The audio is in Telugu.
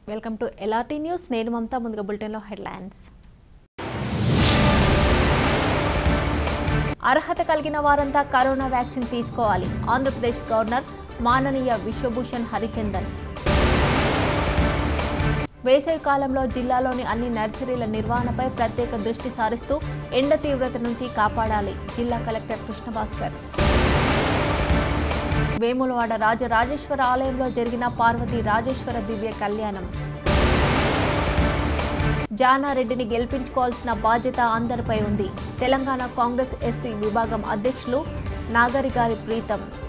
వెల్కమ్ టు ఎల్ఆర్టీ న్యూస్ నేను మమతా ముందుగా బులెటిన్లో హెడ్లైన్స్ అర్హత కలిగిన వారంతా కరోనా వ్యాక్సిన్ తీసుకోవాలి ఆంధ్రప్రదేశ్ గవర్నర్ మాననీయ విశ్వభూషణ్ హరిచందన్ వేసవి కాలంలో జిల్లాలోని అన్ని నర్సరీల నిర్వహణపై ప్రత్యేక దృష్టి సారిస్తూ ఎండ తీవ్రత నుంచి కాపాడాలి జిల్లా కలెక్టర్ కృష్ణభాస్కర్ వేములవాడ రాజరాజేశ్వర ఆలయంలో జరిగిన పార్వతీ రాజేశ్వర దివ్య కళ్యాణం జానారెడ్డిని గెలిపించుకోవాల్సిన బాధ్యత అందరిపై ఉంది తెలంగాణ కాంగ్రెస్ ఎస్సీ విభాగం అధ్యక్షులు నాగరిగారి ప్రీతం